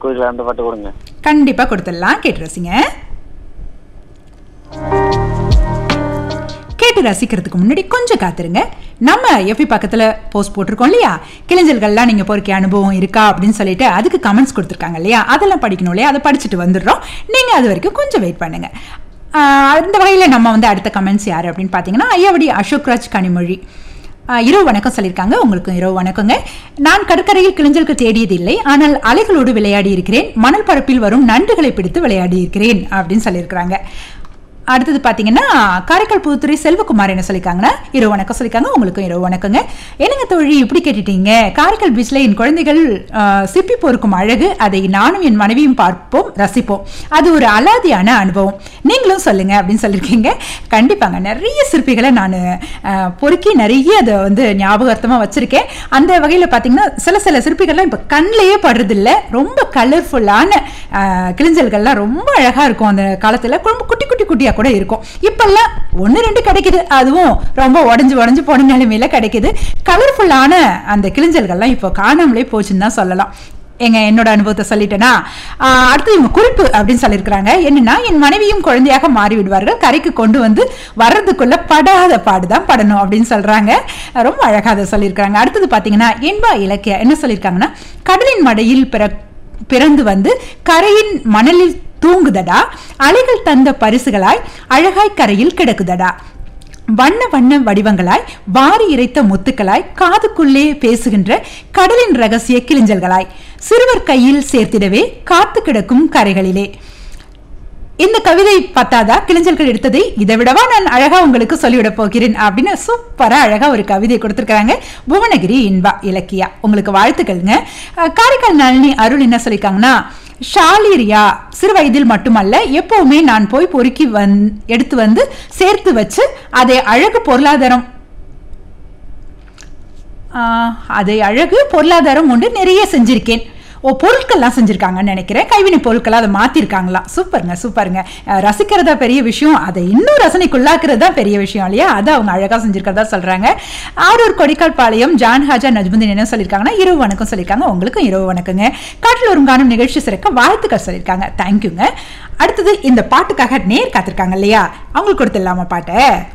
குயில அந்த பாட்டு கொடுங்க கண்டிப்பா கொடுத்துடலாம் கேட்டு ரசிங்க கேட்டு ரசிக்கிறதுக்கு முன்னாடி கொஞ்சம் காத்துருங்க நம்ம எஃபி பக்கத்துல போஸ்ட் போட்டிருக்கோம் இல்லையா கிளைஞ்சல்கள்லாம் நீங்க பொறுக்கிய அனுபவம் இருக்கா அப்படின்னு சொல்லிட்டு அதுக்கு கமெண்ட்ஸ் கொடுத்துருக்காங்க இல்லையா அதெல்லாம் படிக்கணும் இல்லையா அதை படிச்சுட்டு வந்துடுறோம் நீங்க அது வரைக்கும் கொஞ்சம் வெயிட் பண்ணுங்க ஆஹ் அந்த வகையில் நம்ம வந்து அடுத்த கமெண்ட்ஸ் யார் அப்படின்னு பார்த்தீங்கன்னா ஐயாவடி அசோக்ராஜ் கனிமொழி ஆஹ் இரவு வணக்கம் சொல்லியிருக்காங்க உங்களுக்கும் இரவு வணக்கங்க நான் கடற்கரையில் கிளிஞ்சலுக்கு தேடியதில்லை ஆனால் அலைகளோடு விளையாடி இருக்கிறேன் மணல் பரப்பில் வரும் நண்டுகளை பிடித்து விளையாடி இருக்கிறேன் அப்படின்னு சொல்லியிருக்கிறாங்க அடுத்தது பார்த்தீங்கன்னா காரைக்கால் புதுத்துறை செல்வகுமார் என்ன சொல்லியிருக்காங்கன்னா இரவு வணக்கம் சொல்லியிருக்காங்க உங்களுக்கும் இரவு வணக்கங்க என்னங்க தோழி இப்படி கேட்டுட்டீங்க காரைக்கால் பீச்சில் என் குழந்தைகள் ஆஹ், சிப்பி பொறுக்கும் அழகு அதை நானும் என் மனைவியும் பார்ப்போம் ரசிப்போம் அது ஒரு அலாதியான அனுபவம் நீங்களும் சொல்லுங்க அப்படின்னு சொல்லியிருக்கீங்க கண்டிப்பாங்க நிறைய சிற்பிகளை நான் பொறுக்கி நிறைய அதை வந்து ஞாபகார்த்தமாக வச்சிருக்கேன் அந்த வகையில் பார்த்தீங்கன்னா சில சில சிற்பிகள்லாம் இப்போ கண்ணிலேயே படுறதில்ல ரொம்ப கலர்ஃபுல்லான கிளிஞ்சல்கள்லாம் ரொம்ப அழகாக இருக்கும் அந்த காலத்தில் ரொம்ப குட்டி குட்டி குட்டியாக கூட இருக்கும் இப்பெல்லாம் ஒன்று ரெண்டு கிடைக்குது அதுவும் ரொம்ப உடஞ்சு உடஞ்சு போன நிலைமையில கிடைக்குது கலர்ஃபுல்லான அந்த கிளிஞ்சல்கள்லாம் இப்போ காணாமலே போச்சுன்னு தான் சொல்லலாம் எங்க என்னோட அனுபவத்தை சொல்லிட்டேனா ஆஹ் அடுத்து இவங்க குறிப்பு அப்படின்னு சொல்லியிருக்கிறாங்க என்னன்னா என் மனைவியும் குழந்தையாக மாறி விடுவார்கள் கரைக்கு கொண்டு வந்து வர்றதுக்குள்ள படாத பாடுதான் படணும் அப்படின்னு சொல்றாங்க ரொம்ப அழகா அதை சொல்லியிருக்காங்க அடுத்தது பாத்தீங்கன்னா இன்பா இலக்கிய என்ன சொல்லியிருக்காங்கன்னா கடலின் மடையில் பிற பிறந்து வந்து கரையின் மணலில் தூங்குதடா அலைகள் தந்த பரிசுகளாய் அழகாய் கரையில் கிடக்குதடா வண்ண வண்ண வடிவங்களாய் வாரி இறைத்த முத்துக்களாய் காதுக்குள்ளே பேசுகின்ற கடலின் ரகசிய கிளிஞ்சல்களாய் சிறுவர் கையில் சேர்த்திடவே காத்து கிடக்கும் கரைகளிலே இந்த கவிதை பத்தாதா கிளிஞ்சல்கள் எடுத்ததை இதை விடவா நான் அழகா உங்களுக்கு சொல்லிவிட போகிறேன் அப்படின்னு சூப்பரா அழகா ஒரு கவிதை கொடுத்திருக்காங்க புவனகிரி இன்பா இலக்கியா உங்களுக்கு வாழ்த்துக்கள்ங்க அஹ் காரைக்கால் நளினி அருள் என்ன சொல்லியிருக்காங்கன்னா ஷாலிரியா சிறு வயதில் மட்டுமல்ல எப்பவுமே நான் போய் பொறுக்கி வந் எடுத்து வந்து சேர்த்து வச்சு அதை அழகு பொருளாதாரம் ஆஹ், அதை அழகு பொருளாதாரம் உண்டு நிறைய செஞ்சிருக்கேன் ஓ பொருட்கள்லாம் செஞ்சுருக்காங்கன்னு நினைக்கிறேன் கைவினை பொருட்களை அதை மாற்றிருக்காங்களாம் சூப்பருங்க சூப்பருங்க அஹ், ரசிக்கிறதா பெரிய விஷயம் அதை இன்னும் ரசனைக்குள்ளாக்குறது தான் பெரிய விஷயம் இல்லையா அதை அவங்க அழகாக செஞ்சுருக்கிறதா சொல்கிறாங்க ஆரூர் கொடிக்கால் பாளையம் ஜான் ஹாஜா நஜ்முதீன் என்ன சொல்லியிருக்காங்கன்னா இரவு வணக்கம் சொல்லியிருக்காங்க உங்களுக்கும் இரவு வணக்கங்க காட்டில் ஒரு காணும் நிகழ்ச்சி சிறக்க வாழ்த்துக்கள் சொல்லியிருக்காங்க தேங்க்யூங்க அடுத்தது இந்த பாட்டுக்காக நேர் காத்திருக்காங்க இல்லையா அவங்களுக்கு கொடுத்துடலாமா பாட்டை